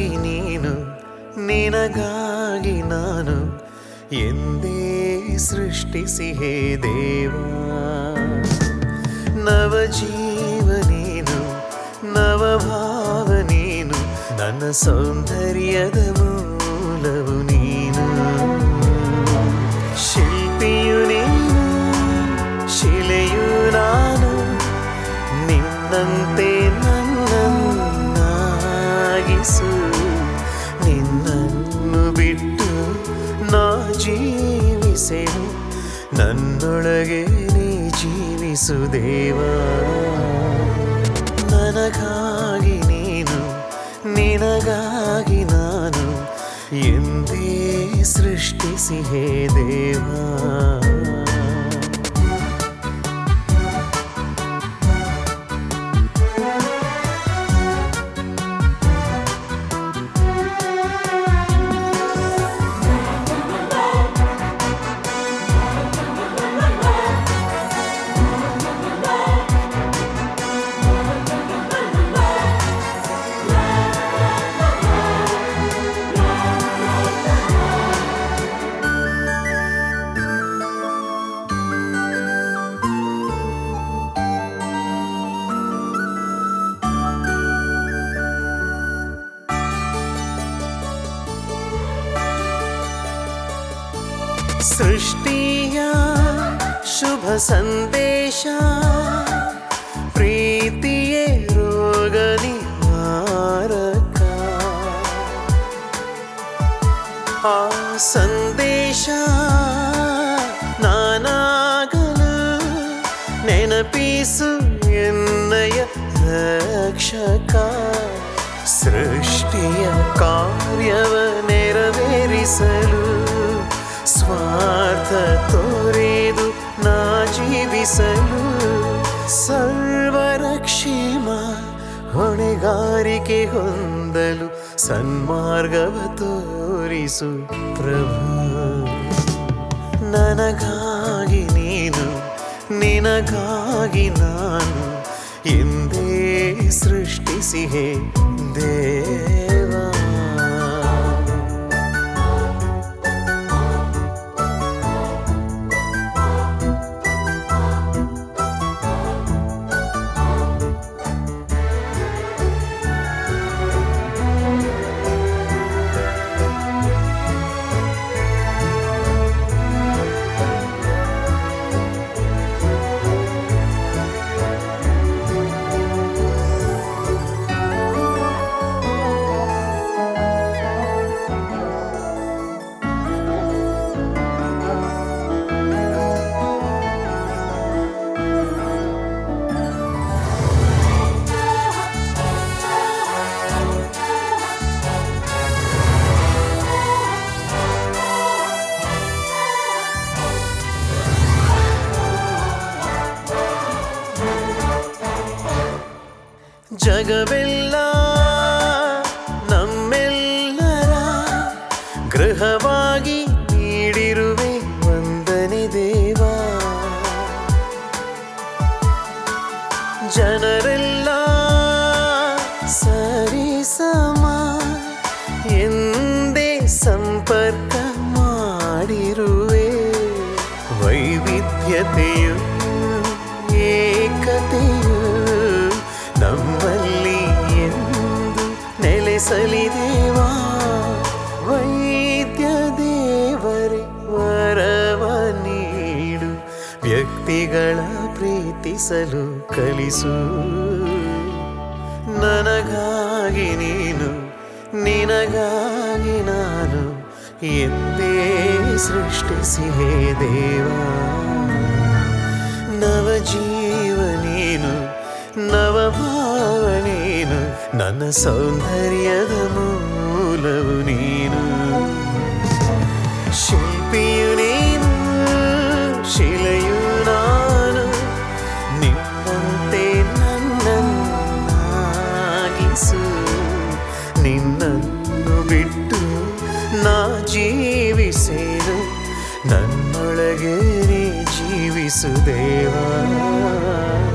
ನನಗಾಗಿ ನೀನು ನಿನಗಾಗಿ ನಾನು ಎಂದೇ ಸೃಷ್ಟಿಸಿ ಹೇ ದೇವಾ ನವ ಜೀವ ನೀನು ನವ ಭಾವ ನೀನು ನನ್ನ ಸೌಂದರ್ಯದ ಮೂಲವು ನೀನು ಶಿಲ್ಪಿಯು ನೀನು ಶಿಲೆಯು ನಾನು ನಿನ್ನಂತೆ ನನ್ನನ್ನಾಗಿಸು ನಿನ್ನನ್ನು ಬಿಟ್ಟು ನಾ ಜೀವಿಸೆನು ನನ್ನೊಳಗೆ ನೀ ಜೀವಿಸು ದೇವಾ ನನಗಾಗಿ ನೀನು ನಿನಗಾಗಿ ನಾನು ಎಂದೇ ಸೃಷ್ಟಿಸಿ ಹೇ ದೇವಾ ಸೃಷ್ಟಿಯ ಶುಭ ಸಂದೇಶ ಪ್ರೀತಿಯೇ ರೋಗ ನಿವಾರಕ ಆ ಸಂದೇಶ ನಾನಾಗಲು ನೆನಪಿಸು ಎನ್ನಯ ರಕ್ಷಕ ಸೃಷ್ಟಿಯ ಕಾರ್ಯವ ನೆರವೇರಿಸಲು ಸ್ವಾರ್ಥ ತೋರೆದು ನಾ ಜೀವಿಸಲು ಸರ್ವರಕ್ಷೇಮ ಹೊಣೆಗಾರಿಕೆ ಹೊಂದಲು ಸನ್ಮಾರ್ಗವ ತೋರಿಸು ಪ್ರಭು ನನಗಾಗಿ ನೀನು ನಿನಗಾಗಿ ನಾನು ಎಂದೇ ಸೃಷ್ಟಿಸಿ ಹೇ ದೇವಾ ಜಗವೆಲ್ಲ ನಮ್ಮೆಲ್ಲರ ಗೃಹವಾಗಿ ನೀಡಿರುವೆ ವಂದನೆ ದೇವಾ ಜನರೆಲ್ಲ ಸರಿಸಮ ಎಂದೇ ಸಂಪರ್ಕ ಮಾಡಿರುವೆ ವೈವಿಧ್ಯತೆಯು ಏಕತೆಯು ನಮ್ಮಲ್ಲಿ ಎಂದು ನೆಲೆಸಲಿದೇವಾ ವೈದ್ಯ ದೇವರೇ ವರವ ನೀಡು ವ್ಯಕ್ತಿಗಳ ಪ್ರೀತಿಸಲು ಕಲಿಸು ನನಗಾಗಿ ನೀನು ನಿನಗಾಗಿ ನಾನು ಎಂದೇ ಸೃಷ್ಟಿಸಿ ಹೇ ದೇವಾ ನವ ಜೀವ ನೀನು ನವ ಭಾವ ನೀನು ನನ್ನ ಸೌಂದರ್ಯದ ಮೂಲವು ನೀನು ಶಿಲ್ಪಿಯು ನೀನು ಶಿಲೆಯು ನಾನು ನಿನ್ನಂತೆ ನನ್ನನ್ನಾಗಿಸು ನಿನ್ನನ್ನು ಬಿಟ್ಟು ನಾ ಜೀವಿಸೇನು ನನ್ನೊಳಗೆ ನೀ ಜೀವಿಸು ದೇವಾ